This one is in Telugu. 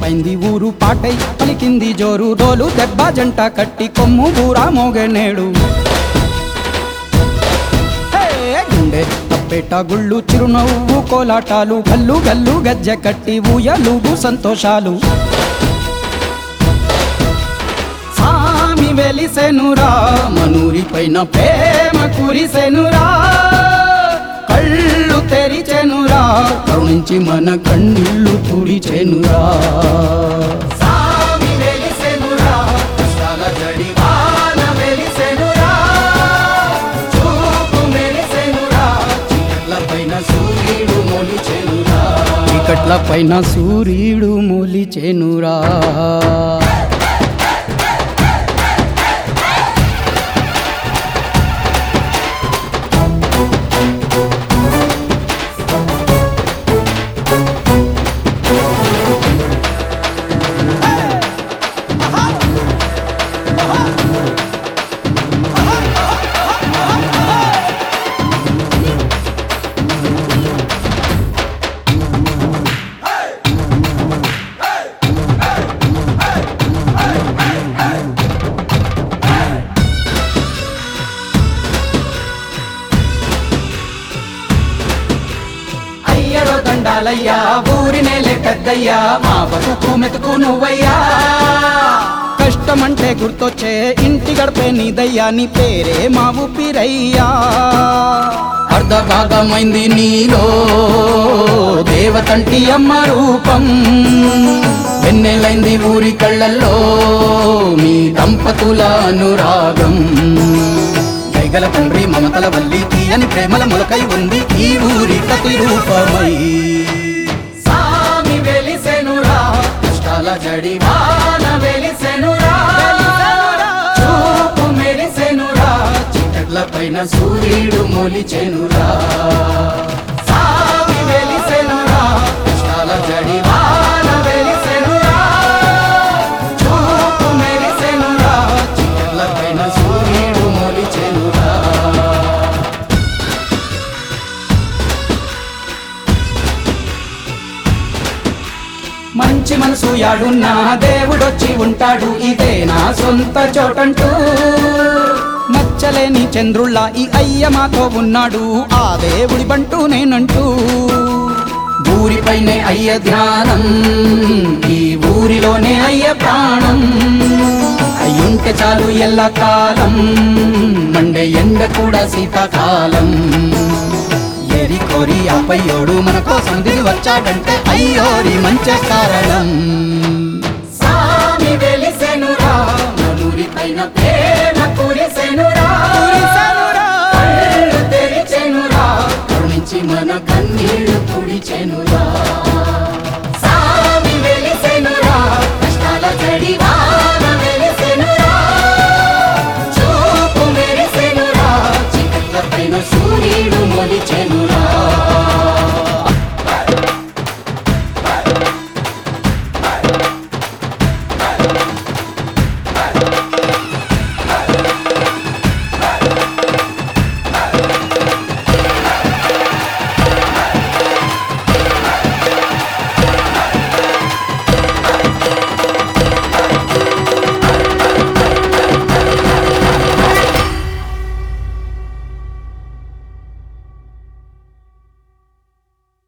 రేపైంది ఊరు పాటై పలికింది జోరు డోలు దెబ్బ జంట కట్టి కొమ్ము బూరా మోగనేడు హే, గుండె తప్పేట గుళ్ళు చిరునవ్వు కోలాటాలు గల్లు గల్లు గజ్జె కట్టి ఊయలుగు సంతోషాలు సామి వెలిసెనురా మనూరి పైన ప్రేమ కురిసెనురా కళ్ళు తెరిచెనురా కరుణించి మన కన్నీళ్ళు తుడిచెనురా సామి వెలిసెనురా కష్టాల జడి వాన వెలిసెనురా చూపు మెరిసెనురా చీకట్ల పైన సూర్యుడు మొలిచెనురా చీకట్ల పైన సూర్యుడు మొలిచెనురా అయ్యరో దండాలయ్యా ఊరినేలే పెద్దయ్యా మా బతుకు మెతుకు నువ్వయ్యా కష్టమంటే గుర్తొచ్చే ఇంటి గడిపే నీదయ్యా నీ పేరే మా ఊపిరయ్యా అర్ధ భాగమైంది నీలో దేవతంటి అమ్మ రూపం వెన్నెలైంది ఊరి కళ్ళల్లో మీ దంపతుల అనురాగం దయగల తండ్రి మమతల వల్లి తీయని ప్రేమల మొలకై ఉంది ఈ ఊరి ప్రతిరూపమై సామి వెలిసెనురా కష్టాల జడి వాన వెలిసెనురా చూపు మెరిసెనురా చీకట్ల పైన సూర్యుడు మొలిచెనురా సామి వెలిసెనురా కష్టాల జడి వాన వెలిసెనురా చూపు మెరిసెనురా చీకట్ల పైన సూర్యుడు మొలిచెనురా మంచి మనసు యాడున్నా దేవుడొచ్చి ఉంటాడు ఇదే నా సొంత చోటంటూ నచ్చలేని చంద్రుళ్ళ ఈ అయ్య మాతో ఉన్నాడు ఆ దేవుడి బంటూ నేనంటూ ఊరిపైనే అయ్య ధ్యానం ఈ ఊరిలోనే అయ్య ప్రాణం అయ్యుంటే చాలు ఎల్ల కాలం మండే ఎండ కూడా శీతాకాలం ఎరి కోరి అప్పయ్యోడు మన కోసం దిగి వచ్చాడంటే అయ్యోరి మంచి కారణం సామి వెలిసెనురా మనూరి పైన ప్రేమ కురిసెనురా కళ్ళు తెరిచెనురా కరుణించి మన కన్నీళ్లు తుడిచెనురా